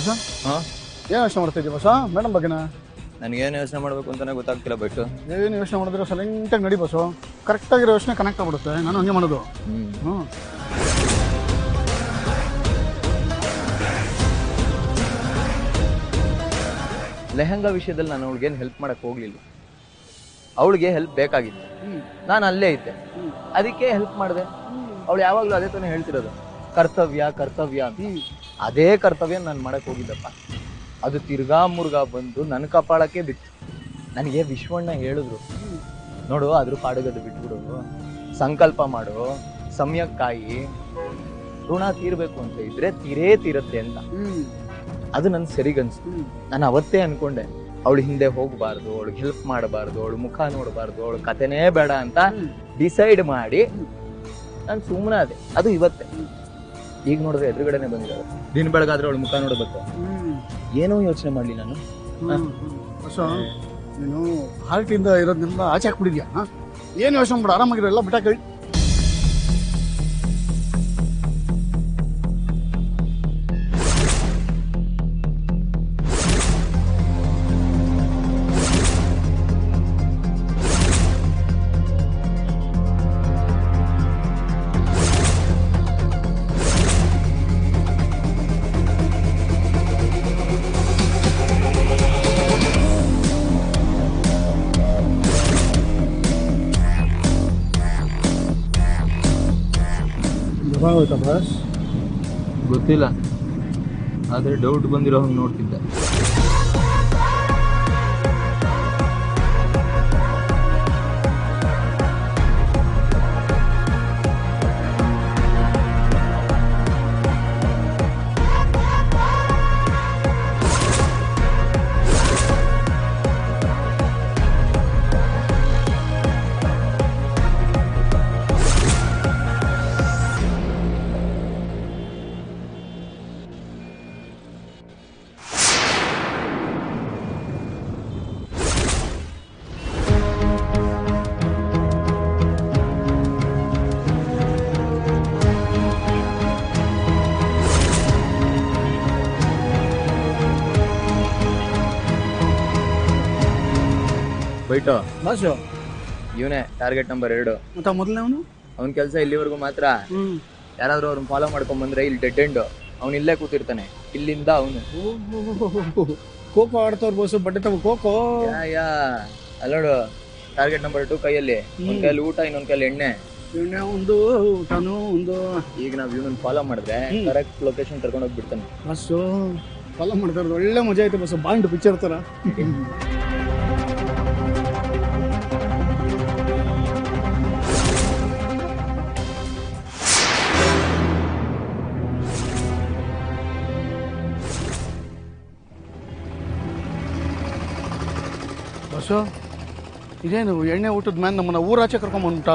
ಬಸ ಹಾಂ ಏನು ಯೋಚನೆ ಮಾಡ್ತಾ ಇದ್ದೀವಿ ಬಸ ಮೇಡಮ್ ಬಗ್ಗೆನಾ ನನಗೇನು ಯೋಚನೆ ಮಾಡಬೇಕು ಅಂತಾನೆ ಗೊತ್ತಾಗ್ತಿಲ್ಲ ಬಿಟ್ಟು ಏನು ಯೋಚನೆ ಮಾಡಿದ್ರೆ ಸೈಲೆಂಟಾಗಿ ನಡಿ ಬಸ್ಸು ಕರೆಕ್ಟಾಗಿರೋ ಯೋಚನೆ ಕನೆಕ್ಟ್ ಆಗ್ಬಿಡುತ್ತೆ ನಾನು ಹಂಗೆ ಮಾಡೋದು ಹ್ಞೂ ಹ್ಞೂ ಲೆಹಂಗಾ ವಿಷಯದಲ್ಲಿ ನಾನು ಅವಳಿಗೇನು ಹೆಲ್ಪ್ ಮಾಡಕ್ಕೆ ಹೋಗ್ಲಿಲ್ಲ ಅವಳಿಗೆ ಹೆಲ್ಪ್ ಬೇಕಾಗಿತ್ತು ನಾನು ಅಲ್ಲೇ ಇದ್ದೆ ಅದಕ್ಕೆ ಹೆಲ್ಪ್ ಮಾಡಿದೆ ಅವಳು ಯಾವಾಗಲೂ ಅದೇ ತಾನೇ ಹೇಳ್ತಿರೋದು ಕರ್ತವ್ಯ ಕರ್ತವ್ಯ ಅಂತ ಅದೇ ಕರ್ತವ್ಯ ನಾನು ಮಾಡಕ್ಕೆ ಹೋಗಿದ್ದಪ್ಪ ಅದು ತಿರ್ಗಾ ಮುರ್ಗಾ ಬಂದು ನನ್ನ ಕಪಾಳಕ್ಕೆ ಬಿತ್ತು ನನಗೆ ವಿಶ್ವಣ್ಣ ಹೇಳಿದ್ರು ನೋಡು ಅದ್ರ ಪಾಡುಗದು ಬಿಟ್ಬಿಡು ಸಂಕಲ್ಪ ಮಾಡು ಸಮಯಕ್ಕೆ ಕಾಯಿ ಋಣ ತೀರ್ಬೇಕು ಅಂತ ಇದ್ರೆ ತೀರೇ ತೀರತ್ತೆ ಅಂತ ಅದು ನನ್ ಸರಿಗನ್ಸ್ತು ನಾನು ಅವತ್ತೇ ಅನ್ಕೊಂಡೆ ಅವಳು ಹಿಂದೆ ಹೋಗಬಾರ್ದು ಅವಳಿಗೆ ಹೆಲ್ಪ್ ಮಾಡಬಾರ್ದು ಅವಳು ಮುಖ ನೋಡಬಾರ್ದು ಅವಳ ಕತೆನೇ ಬೇಡ ಅಂತ ಡಿಸೈಡ್ ಮಾಡಿ ನಾನು ಸುಮ್ಮನೆ ಅದೇ ಅದು ಇವತ್ತೇ ಈಗ ನೋಡಿದ್ರೆ ಎದುರುಗಡೆನೆ ಬಂದಿದ್ದಾಳೆ ದಿನ ಬೆಳಗಾದ್ರೆ ಅವಳು ಮುಖ ನೋಡಬೇಕು ಏನೋ ಯೋಚನೆ ಮಾಡ್ಲಿ ನಾನು ಬಸ್ಸು ನೀನು ಹಾರ್ಟಿಂದ ಇರೋದನ್ನೆಲ್ಲ ಆಚೆ ಹಾಕ್ಬಿಟ್ಟಿದ್ಯಾ ಹಾಂ ಏನು ಯೋಚನೆ ಮಾಡು ಆರಾಮಾಗಿರೋ ಎಲ್ಲ ಬಿಟ್ಟಾಕ ಯಾವಾಗೋಯ್ತಾ ಬಸ್ ಗೊತ್ತಿಲ್ಲ ಆದ್ರೆ ಡೌಟ್ ಬಂದಿರೋ ಹಂಗೆ ನೋಡ್ತಿದ್ದೆ ಬೈಟು ಬಸ್ಸು ಇವನೇ ಟಾರ್ಗೆಟ್ ನಂಬರ್ ಎರಡು ಮತ್ತೆ ಮೊದಲನೇವನು ಅವನ ಕೆಲಸ ಇಲ್ಲಿವರೆಗೂ ಮಾತ್ರ ಹ್ಞೂ ಯಾರಾದ್ರೂ ಅವ್ರನ್ನ ಫಾಲೋ ಮಾಡ್ಕೊಂಡ್ ಬಂದ್ರೆ ಇಲ್ಲಿ ಡೆಡ್ ಎಂಡ್ ಅವ್ನು ಇಲ್ಲೇ ಕೂತಿರ್ತಾನೆ ಇಲ್ಲಿಂದ ಅವನು ಖೋಖೋ ಆಡ್ತವ್ರ ಬಸ್ಸು ಬಟ್ಟೆ ತಗೋ ಖೋಖೋ ಯಾ ಯಾ ಅಲ್ಲೋಡು ಟಾರ್ಗೆಟ್ ನಂಬರ್ ಟು ಕೈಯಲ್ಲಿ ಒಂದ್ ಕೈಯಲ್ಲಿ ಊಟ ಇನ್ನೊಂದ್ ಕೈಯಲ್ಲಿ ಎಣ್ಣೆ ಎಣ್ಣೆ ಒಂದು ಊಟನೂ ಒಂದು ಈಗ ನಾವ್ ಇವನನ್ನ ಫಾಲೋ ಮಾಡಿದ್ರೆ ಕರೆಕ್ಟ್ ಲೊಕೇಶನ್ ಕರ್ಕೊಂಡು ಹೋಗ್ಬಿಡ್ತಾನೆ ಬಸ್ಸು ಫಾಲೋ ಮಾಡ್ತಾ ಇರೋದು ಒಳ್ಳೆ ಮಜಾ ಐತೆ ಬಸ್ಸು ಬಾಂಡ್ ಪಿಕ್ಚರ್ ಥರ ಬಸ್ಸು ಇದೇನು ಎಣ್ಣೆ ಊಟದ ಮ್ಯಾನ್ ನಮ್ಮನ್ನ ಊರಾಚೆ ಕರ್ಕೊಂಬಂದ್ಬಿಟ್ಟ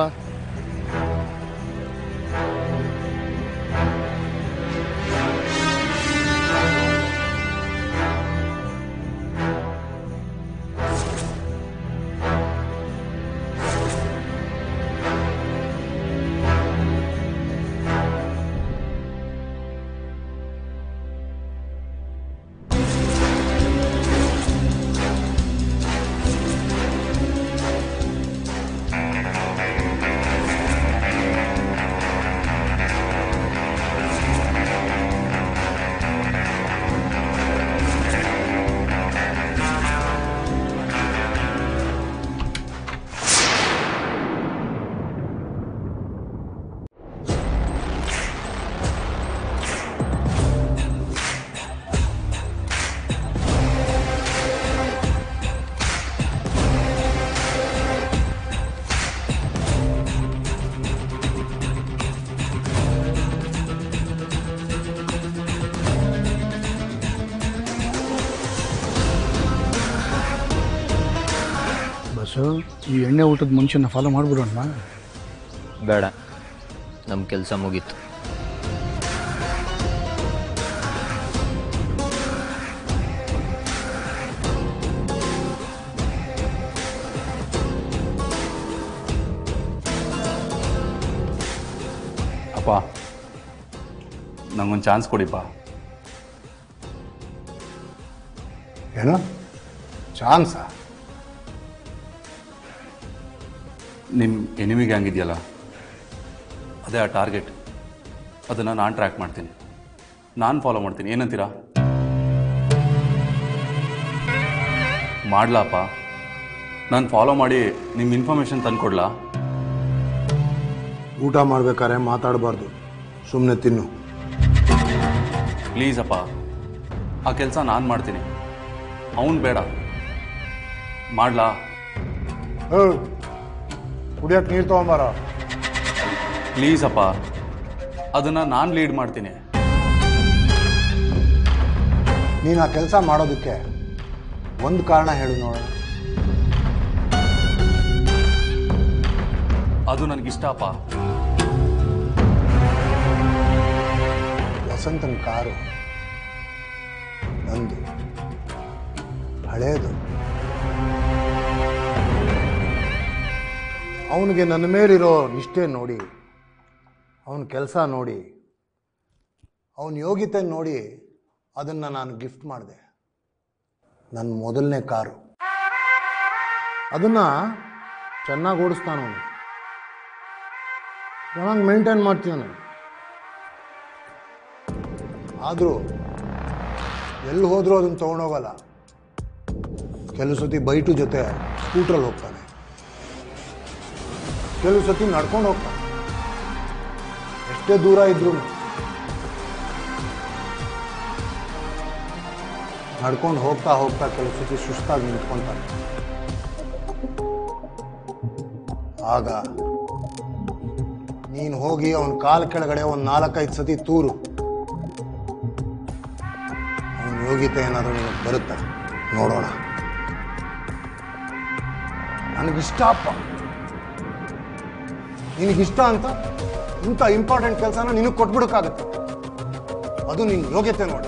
ಬಸ್ಸು ಈ ಎಣ್ಣೆ ಊಟದ ಮನುಷ್ಯನ ಫಾಲೋ ಮಾಡ್ಬಿಡೋಣ ಬೇಡ ನಮ್ ಕೆಲಸ ಮುಗೀತು ಅಪ್ಪ ನಂಗೊಂದು ಚಾನ್ಸ್ ಕೊಡಿಪ್ಪ ಏನು ಚಾನ್ಸಾ ನಿಮ್ಮ ಎನಿಮಿ ಗ್ಯಾಂಗ್ ಇದೆಯಲ್ಲ ಅದೇ ಆ ಟಾರ್ಗೆಟ್ ಅದನ್ನು ನಾನು ಟ್ರ್ಯಾಕ್ ಮಾಡ್ತೀನಿ ನಾನು ಫಾಲೋ ಮಾಡ್ತೀನಿ ಏನಂತೀರಾ ಮಾಡ್ಲಾಪ ನಾನು ಫಾಲೋ ಮಾಡಿ ನಿಮ್ಮ ಇನ್ಫಾರ್ಮೇಷನ್ ತಂದ್ಕೊಡ್ಲಾ ಊಟ ಮಾಡ್ಬೇಕಾದ್ರೆ ಮಾತಾಡಬಾರ್ದು ಸುಮ್ಮನೆ ತಿನ್ನು ಪ್ಲೀಸ್ ಅಪ್ಪ ಆ ಕೆಲಸ ನಾನು ಮಾಡ್ತೀನಿ ಅವನು ಬೇಡ ಮಾಡ್ಲಾ ಕುಡಿಯೋಕೆ ನೀರು ತೊಗೊಂಬಾರ ಪ್ಲೀಸ್ ಅಪ್ಪ ಅದನ್ನು ನಾನು ಲೀಡ್ ಮಾಡ್ತೀನಿ ನೀನು ಆ ಕೆಲಸ ಮಾಡೋದಕ್ಕೆ ಒಂದು ಕಾರಣ ಹೇಳು ನೋಡೋಣ ಅದು ನನಗಿಷ್ಟ ಅಪ್ಪ ವಸಂತನ ಕಾರು ನಂದು ಹಳೇದು ಅವನಿಗೆ ನನ್ನ ಮೇಲಿರೋ ನಿಷ್ಠೆ ನೋಡಿ ಅವನ ಕೆಲಸ ನೋಡಿ ಅವನ ಯೋಗ್ಯತೆ ನೋಡಿ ಅದನ್ನು ನಾನು ಗಿಫ್ಟ್ ಮಾಡಿದೆ ನನ್ನ ಮೊದಲನೇ ಕಾರು ಅದನ್ನು ಚೆನ್ನಾಗಿ ಓಡಿಸ್ತಾನವನು ಚೆನ್ನಾಗಿ ಮೇಂಟೈನ್ ಮಾಡ್ತೀವನು ಆದರೂ ಎಲ್ಲಿ ಹೋದರೂ ಅದನ್ನು ತೊಗೊಂಡೋಗಲ್ಲ ಕೆಲವು ಸತಿ ಬೈಟು ಜೊತೆ ಸ್ಕೂಟ್ರಲ್ಲಿ ಹೋಗ್ತಾನೆ ಕೆಲವು ಸತಿ ನಡ್ಕೊಂಡು ಹೋಗ್ತಾನೆ ಎಷ್ಟೇ ದೂರ ಇದ್ರೂ ನಡ್ಕೊಂಡು ಹೋಗ್ತಾ ಹೋಗ್ತಾ ಕೆಲವು ಸತಿ ಸುಸ್ತಾಗಿ ನಿಂತ್ಕೊಂತಾನೆ ಆಗ ನೀನು ಹೋಗಿ ಅವನ ಕಾಲ ಕೆಳಗಡೆ ಒಂದು ನಾಲ್ಕೈದು ಸತಿ ತೂರು ಅವನ ಯೋಗ್ಯತೆ ಏನಾದರೂ ನಿನಗೆ ಬರುತ್ತಾ ನೋಡೋಣ ನನಗಿಷ್ಟ ಅಪ್ಪ ನಿನಗಿಷ್ಟ ಅಂತ ಇಂಥ ಇಂಪಾರ್ಟೆಂಟ್ ಕೆಲಸನ ನಿನಗೆ ಕೊಟ್ಬಿಡಕ್ಕಾಗತ್ತೆ ಅದು ನಿನ್ನ ಯೋಗ್ಯತೆ ನೋಡಿ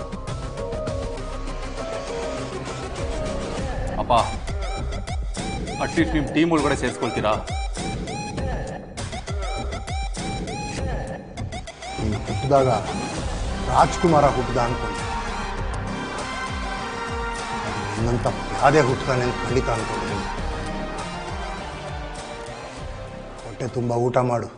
ಅಪ್ಪ ಅಟ್ಲೀಸ್ಟ್ ನಿಮ್ಮ ಟೀಮ್ ಒಳಗಡೆ ಸೇರಿಸ್ಕೊಳ್ತೀರಾ ನೀನು ಹುಟ್ಟಿದಾಗ ರಾಜ್ಕುಮಾರ ಹುಟ್ಟಿದ ಅನ್ಕೊಂಡೆ ನನ್ನಂತ ಯಾವ್ದೇ ಹುಟ್ಟತಾನೆ ಅಂತ ಖಂಡಿತ ಅನ್ಕೊಂಡೆ ಹೊಟ್ಟೆ ತುಂಬ ಊಟ ಮಾಡು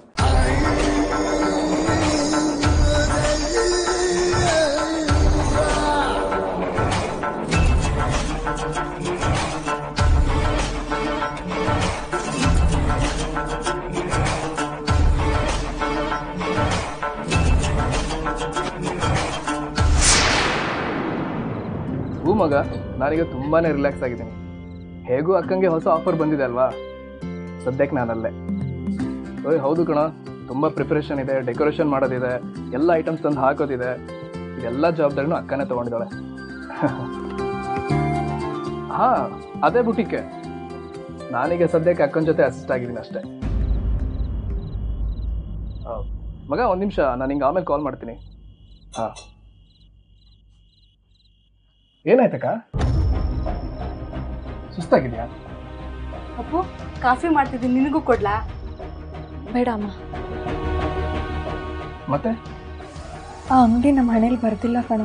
ಹೂ ಮಗ ನಾನೀಗ ತುಂಬಾನೇ ರಿಲ್ಯಾಕ್ಸ್ ಆಗಿದ್ದೀನಿ ಹೇಗೂ ಅಕ್ಕಂಗೆ ಹೊಸ ಆಫರ್ ಬಂದಿದೆ ಅಲ್ವಾ ಸದ್ಯಕ್ಕೆ ನಾನಲ್ಲೇ ಓಯ್ ಹೌದು ಕಣ ತುಂಬ ಪ್ರಿಪ್ರೇಷನ್ ಇದೆ ಡೆಕೋರೇಷನ್ ಮಾಡೋದಿದೆ ಎಲ್ಲ ಐಟಮ್ಸ್ ತಂದು ಹಾಕೋದಿದೆ ಇದೆಲ್ಲ ಜವಾಬ್ದಾರಿನೂ ಅಕ್ಕನೇ ತೊಗೊಂಡಿದ್ದಾಳೆ ಹಾ ಅದೇ ಬುಟಿಕ್ಕೆ ನಾನೀಗ ಸದ್ಯಕ್ಕೆ ಅಕ್ಕನ ಜೊತೆ ಅಸಿಸ್ಟ್ ಆಗಿದ್ದೀನಿ ಅಷ್ಟೇ ಆ, ಮಗ ಒಂದು ನಿಮಿಷ ನಾನು ಹಿಂಗೆ ಆಮೇಲೆ ಕಾಲ್ ಮಾಡ್ತೀನಿ ಹಾಂ ಏನಾಯ್ತಕ್ಕ ಸುಸ್ತಾಗಿದ್ಯಾ ಅಪ್ಪು ಕಾಫಿ ಮಾಡ್ತಿದ್ದೀನಿ ನಿನಗೂ ಕೊಡ್ಲಾ ಬೇಡ ಅಮ್ಮ ಮತ್ತೆ ಆ ಅಂಗಡಿ ನಮ್ಮ ಮನೇಲಿ ಬರ್ತಿಲ್ಲ ಕಣೋ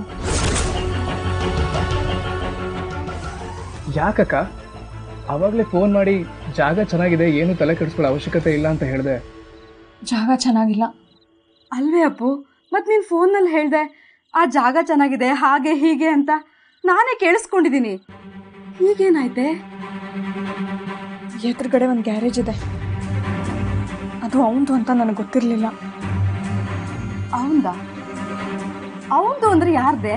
ಯಾಕಕ್ಕ ಅವಾಗಲೇ ಫೋನ್ ಮಾಡಿ ಜಾಗ ಚೆನ್ನಾಗಿದೆ ಏನು ತಲೆ ಕೆಡಿಸ್ಕೊಳ್ಳೋ ಅವಶ್ಯಕತೆ ಇಲ್ಲ ಅಂತ ಹೇಳಿದೆ ಜಾಗ ಚೆನ್ನಾಗಿಲ್ಲ ಅಲ್ವೇ ಅಪ್ಪು ಮತ್ತೆ ನೀನು ಫೋನಲ್ಲಿ ಹೇಳ್ದೆ ಆ ಜಾಗ ಚೆನ್ನಾಗಿದೆ ಹಾಗೆ ಹೀಗೆ ಅಂತ ನಾನೇ ಕೇಳಿಸ್ಕೊಂಡಿದ್ದೀನಿ ಹೀಗೇನಾಯ್ತೆ ಎದುರುಗಡೆ ಒಂದು ಗ್ಯಾರೇಜ್ ಇದೆ ಅದು ಅವಂದು ಅಂತ ನನಗೆ ಗೊತ್ತಿರಲಿಲ್ಲ ಅವಂದ ಅವಂದು ಅಂದ್ರೆ ಯಾರ್ದೆ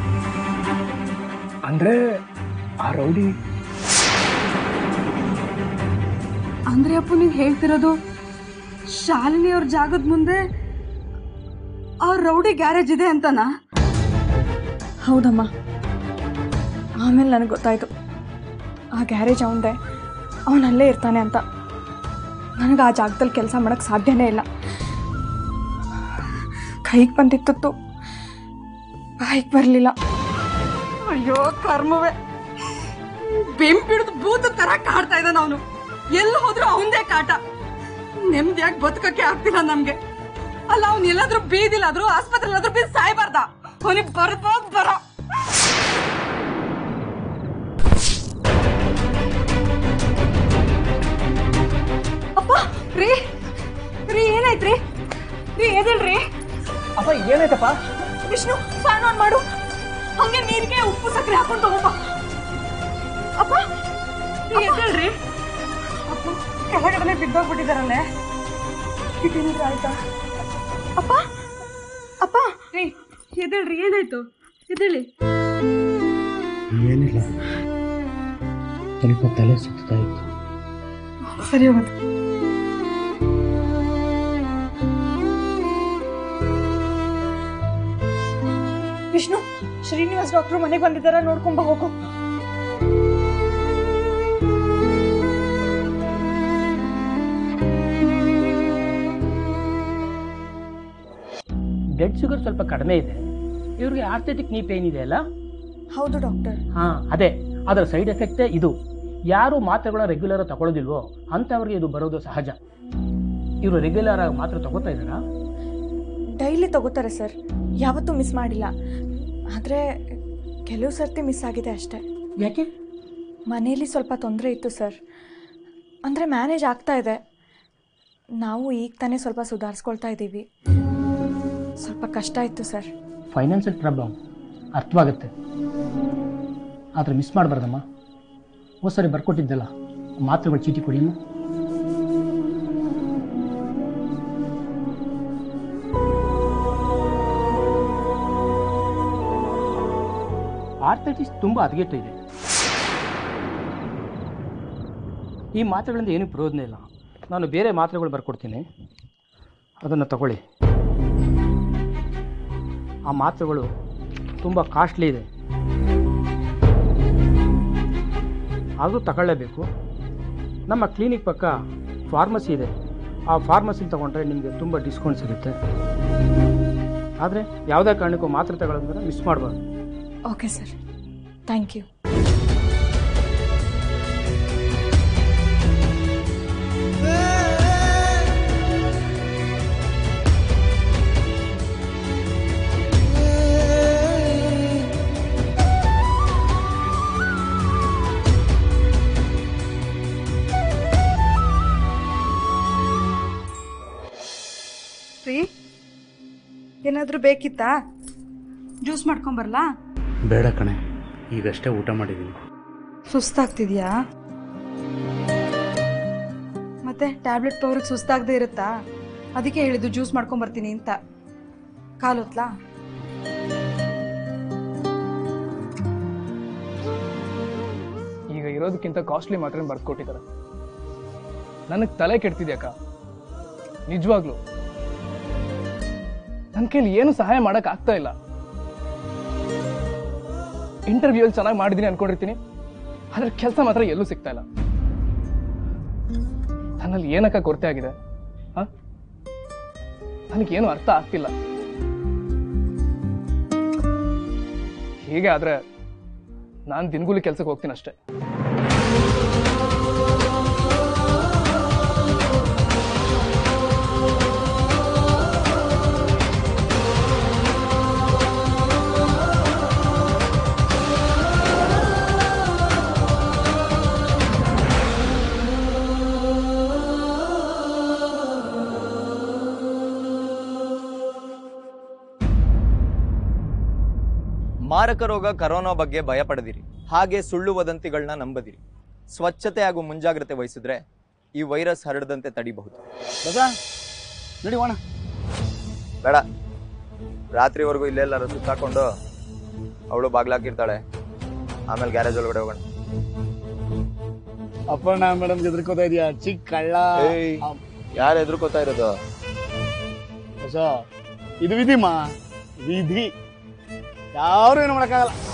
ಅಂದ್ರೆ ಆ ರೌಡಿ ಅಂದ್ರೆ ಅಪ್ಪು ನೀವು ಹೇಳ್ತಿರೋದು ಶಾಲಿನಿ ಅವ್ರ ಜಾಗದ ಮುಂದೆ ಆ ರೌಡಿ ಗ್ಯಾರೇಜ್ ಇದೆ ಅಂತನಾ ಹೌದಮ್ಮ ಆಮೇಲೆ ನನಗೆ ಗೊತ್ತಾಯ್ತು ಆ ಗ್ಯಾರೇಜ್ ಅವಂದೆ ಅವನಲ್ಲೇ ಇರ್ತಾನೆ ಅಂತ ನನಗೆ ಆ ಜಾಗದಲ್ಲಿ ಕೆಲಸ ಮಾಡೋಕ್ಕೆ ಸಾಧ್ಯನೇ ಇಲ್ಲ ಕೈಗೆ ಬಂದಿತ್ತು ಬಾಯಿಗೆ ಬರಲಿಲ್ಲ ಅಯ್ಯೋ ಕರ್ಮವೇ ಬೆಂಪಿಡಿದು ಭೂತ ತರ ಕಾಡ್ತಾ ಇದ್ದಾನ ಅವನು ಎಲ್ಲಿ ಹೋದ್ರೂ ಅವಂದೇ ಕಾಟ ನೆಮ್ಮದಿಯಾಗಿ ಬದುಕಕ್ಕೆ ಆಗ್ತಿಲ್ಲ ನಮ್ಗೆ ಅಲ್ಲ ಅವ್ನು ಎಲ್ಲಾದ್ರೂ ಬೀದಿಲಾದ್ರೂ ಆಸ್ಪತ್ರೆಲಾದ್ರೂ ಬೀದ್ ಸಾಯ್ಬಾರ್ದ ಅವನಿಗೆ ಬರ್ಬೋದು ಬರ ರೀ ರೀ ಏನಾಯ್ತ್ರಿ ರೀ ಎದಳ್ರಿ ಅಪ್ಪ ಏನಾಯ್ತಪ್ಪ ವಿಷ್ಣು ಫ್ಯಾನ್ ಆನ್ ಮಾಡು ಹಂಗೆ ನೀರಿಗೆ ಉಪ್ಪು ಸಕ್ಕರೆ ಹಾಕೊಂಡು ತಗೊಂಬ ಅಪ್ಪ ರೀ ಎದಳ್ರಿ ಅಪ್ಪ ಕೆಳಗಡೆ ಬಿದ್ದೋಗ್ಬಿಟ್ಟಿದಾರಲ್ಲೇ ಇದೇನಾದ್ರೂ ಆಯ್ತಾ ಅಪ್ಪ ಅಪ್ಪ ರೀ ಎದಳ್ರಿ ಏನಾಯ್ತು ಎದಳಿ ಏನಿಲ್ಲ ಸ್ವಲ್ಪ ತಲೆ ಸುತ್ತಾ ಇತ್ತು ಸರಿ ಹೋಗುತ್ತೆ ವಿಷ್ಣು ಶ್ರೀನಿವಾಸ್ ಡಾಕ್ಟ್ರು ಮನೆಗೆ ಬಂದಿದ್ದಾರ ನೋಡ್ಕೊಂಬ ಹೋಗು ಬ್ಲಡ್ ಶುಗರ್ ಸ್ವಲ್ಪ ಕಡಿಮೆ ಇದೆ ಇವ್ರಿಗೆ ಆರ್ಥೆಟಿಕ್ ನೀ ಪೇನ್ ಇದೆ ಅಲ್ಲ ಹೌದು ಡಾಕ್ಟರ್ ಹಾಂ ಅದೇ ಅದರ ಸೈಡ್ ಎಫೆಕ್ಟೇ ಇದು ಯಾರು ಮಾತ್ರೆಗಳ ರೆಗ್ಯುಲರ್ ತಗೊಳ್ಳೋದಿಲ್ವೋ ಅಂಥವ್ರಿಗೆ ಇದು ಬರೋದು ಸಹಜ ಇವರು ರೆಗ್ಯುಲರ್ ಆಗಿ ಮಾತ್ರೆ ತಗೋತಾ ಇದ್ದಾರಾ ಡೈಲಿ ತಗೋತಾರೆ ಸರ್ ಯಾವತ್ತೂ ಮಿಸ್ ಮಾಡಿಲ್ಲ ಆದರೆ ಕೆಲವು ಸರ್ತಿ ಮಿಸ್ ಆಗಿದೆ ಅಷ್ಟೇ ಯಾಕೆ ಮನೇಲಿ ಸ್ವಲ್ಪ ತೊಂದರೆ ಇತ್ತು ಸರ್ ಅಂದರೆ ಮ್ಯಾನೇಜ್ ಆಗ್ತಾ ಇದೆ ನಾವು ಈಗ ತಾನೇ ಸ್ವಲ್ಪ ಸುಧಾರಿಸ್ಕೊಳ್ತಾ ಇದ್ದೀವಿ ಸ್ವಲ್ಪ ಕಷ್ಟ ಇತ್ತು ಸರ್ ಫೈನಾನ್ಷಿಯಲ್ ಪ್ರಾಬ್ಲಮ್ ಅರ್ಥವಾಗುತ್ತೆ ಆದರೆ ಮಿಸ್ ಮಾಡಬಾರ್ದಮ್ಮ ಹೋದ್ ಸರಿ ಬರ್ಕೊಟ್ಟಿದ್ದಲ್ಲ ಮಾತ್ರೆಗಳು ಚೀಟಿ ಕೊಡಿ ಇನ್ನು. ಆರ್ಥೈಟಿಸ್ ತುಂಬ ಹದಗೆಟ್ಟು ಇದೆ ಈ ಮಾತ್ರೆಗಳಿಂದ ಏನೂ ಪ್ರಯೋಜನ ಇಲ್ಲ ನಾನು ಬೇರೆ ಮಾತ್ರೆಗಳು ಬರ್ಕೊಡ್ತೀನಿ ಅದನ್ನು ತಗೊಳ್ಳಿ ಆ ಮಾತ್ರೆಗಳು ತುಂಬ ಕಾಸ್ಟ್ಲಿ ಇದೆ ಆದರೂ ತಗೊಳ್ಳೇಬೇಕು ನಮ್ಮ ಕ್ಲಿನಿಕ್ ಪಕ್ಕ ಫಾರ್ಮಸಿ ಇದೆ ಆ ಫಾರ್ಮಸಿಲಿ ತೊಗೊಂಡ್ರೆ ನಿಮಗೆ ತುಂಬ ಡಿಸ್ಕೌಂಟ್ ಸಿಗುತ್ತೆ ಆದರೆ ಯಾವುದೇ ಕಾರಣಕ್ಕೂ ಮಾತ್ರೆ ತಗೊಳ್ಳೋದ್ರೆ ಮಿಸ್ ಮಾಡಬಾರ್ದು ಓಕೆ ಸರ್ ಥ್ಯಾಂಕ್ ಯು ರೀ ಏನಾದರೂ ಬೇಕಿತ್ತಾ ಜ್ಯೂಸ್ ಮಾಡ್ಕೊಂಬರ್ಲಾ ಬೇಡ ಕಣೆ ಈಗಷ್ಟೇ ಊಟ ಮಾಡಿದ್ದೀನಿ ಸುಸ್ತಾಗ್ತಿದ್ಯಾ ಮತ್ತೆ ಟ್ಯಾಬ್ಲೆಟ್ ಪವರ್ಗೆ ಸುಸ್ತಾಗದೇ ಇರುತ್ತಾ ಅದಕ್ಕೆ ಹೇಳಿದ್ದು ಜ್ಯೂಸ್ ಮಾಡ್ಕೊಂಬರ್ತೀನಿ ಅಂತ ಕಾಲೊತ್ಲಾ ಈಗ ಇರೋದಕ್ಕಿಂತ ಕಾಸ್ಟ್ಲಿ ಮಾತ್ರ ಬರ್ದು ಕೊಟ್ಟಿದ್ದಾರೆ ನನಗೆ ತಲೆ ಕೆಡ್ತಿದ್ಯಾಕ ನಿಜವಾಗ್ಲು ನನ್ನ ಕೈಲಿ ಏನು ಸಹಾಯ ಮಾಡಕ್ ಆಗ್ತಾ ಇಲ್ಲ ಇಂಟರ್ವ್ಯೂಯಲ್ಲಿ ಚೆನ್ನಾಗಿ ಮಾಡಿದ್ದೀನಿ ಅನ್ಕೊಂಡಿರ್ತೀನಿ ಆದ್ರೆ ಕೆಲಸ ಮಾತ್ರ ಎಲ್ಲೂ ಸಿಗ್ತಾ ಇಲ್ಲ ನನ್ನಲ್ಲಿ ಏನಕ್ಕ ಕೊರತೆ ಆಗಿದೆ ಆ? ನನಗೇನು ಅರ್ಥ ಆಗ್ತಿಲ್ಲ ಹೀಗೆ ಆದ್ರೆ ನಾನು ದಿನಗೂಲಿ ಕೆಲ್ಸಕ್ಕೆ ಹೋಗ್ತೀನಿ ಅಷ್ಟೇ ಮಾರಕ ರೋಗ ಕರೋನಾ ಬಗ್ಗೆ ಭಯ ಪಡೆದಿರಿ ಹಾಗೆ ಸುಳ್ಳು ವದಂತಿಗಳನ್ನ ನಂಬದಿರಿ ಸ್ವಚ್ಛತೆ ಹಾಗೂ ಮುಂಜಾಗ್ರತೆ ವಹಿಸಿದ್ರೆ ಈ ವೈರಸ್ ಹರಡದಂತೆ ತಡಿಬಹುದು ಬಸ ನಡಿ ಹೋಣ ಬೇಡ ರಾತ್ರಿವರೆಗೂ ಇಲ್ಲೆಲ್ಲಾರು ಸುತ್ತಾಕೊಂಡು ಅವಳು ಬಾಗ್ಲಾಕಿರ್ತಾಳೆ ಆಮೇಲೆ ಗ್ಯಾರೇಜ್ ಒಳಗಡೆ ಹೋಗೋಣ ಅಪ್ಪಣ್ಣ ಮೇಡಮ್ ಎದ್ರಕೋತಾ ಇದೀಯಾ ಚಿಕ್ಕ ಕಳ್ಳ ಏಯ್. ಯಾರು ಎದುರ್ಕೋತಾ ಇರೋದು ಹೊಸ ಇದು ವಿಧಿಮ್ಮ ವಿಧಿ ಯಾರು ಏನು ಮಾಡಕ್ಕಾಗಲ್ಲ